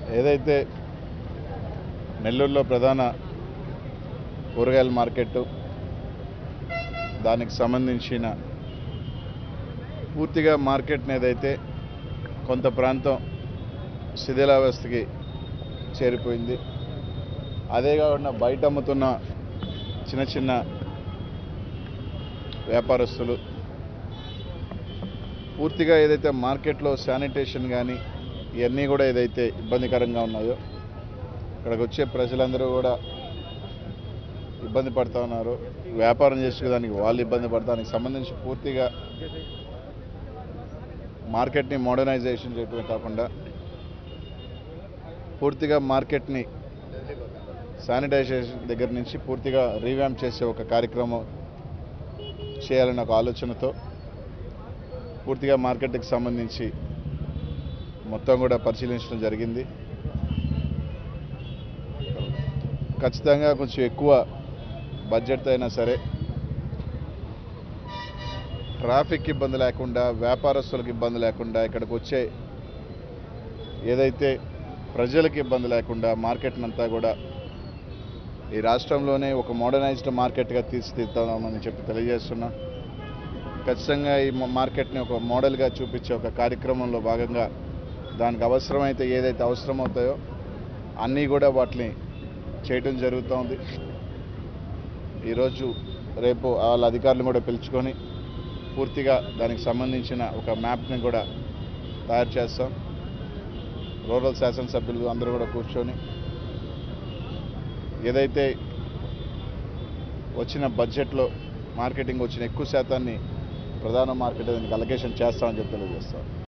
ఏదైతే నెల్లూరులో ప్రధాన కూరగాయల మార్కెట్ దానికి సంబంధించిన పూర్తిగా మార్కెట్ని ఏదైతే కొంత ప్రాంతం శిథిలావస్థకి చేరిపోయింది అదే కాకుండా బయట అమ్ముతున్న చిన్న చిన్న వ్యాపారస్తులు పూర్తిగా ఏదైతే మార్కెట్లో శానిటేషన్ కానీ ఇవన్నీ కూడా ఏదైతే ఇబ్బందికరంగా ఉన్నాయో ఇక్కడికి వచ్చే ప్రజలందరూ కూడా ఇబ్బంది పడుతూ ఉన్నారు వ్యాపారం చేసుకోవడానికి వాళ్ళు ఇబ్బంది పడతానికి సంబంధించి పూర్తిగా మార్కెట్ని మోడర్నైజేషన్ చేయడమే కాకుండా పూర్తిగా మార్కెట్ని శానిటైజేషన్ దగ్గర నుంచి పూర్తిగా రీవ్యాంప్ చేసే ఒక కార్యక్రమం చేయాలన్న ఒక ఆలోచనతో పూర్తిగా మార్కెట్కి సంబంధించి మొత్తం కూడా పరిశీలించడం జరిగింది ఖచ్చితంగా కొంచెం ఎక్కువ బడ్జెట్తో అయినా సరే ట్రాఫిక్ ఇబ్బంది లేకుండా వ్యాపారస్తులకు ఇబ్బంది లేకుండా ఇక్కడికి వచ్చే ఏదైతే ప్రజలకు ఇబ్బంది లేకుండా మార్కెట్ని అంతా కూడా ఈ రాష్ట్రంలోనే ఒక మోడర్నైజ్డ్ మార్కెట్గా తీర్చిదిద్దామని చెప్పి తెలియజేస్తున్నా ఖచ్చితంగా ఈ మా- మార్కెట్ని ఒక మోడల్గా చూపించే ఒక కార్యక్రమంలో భాగంగా దానికి అవసరమైతే ఏదైతే అవసరం అవుతాయో అన్నీ కూడా వాటిని చేయటం జరుగుతోంది ఈరోజు రేపు వాళ్ళ అధికారులను కూడా పిలుచుకొని పూర్తిగా దానికి సంబంధించిన ఒక మ్యాప్ని కూడా తయారు చేస్తాం రూరల్ శాసనసభ్యులు అందరూ కూడా కూర్చొని ఏదైతే వచ్చిన బడ్జెట్లో మార్కెటింగ్ వచ్చిన ఎక్కువ శాతాన్ని ప్రధాన మార్కెట్ దానికి అలొకేషన్ చేస్తామని చెప్పి తెలియజేస్తాం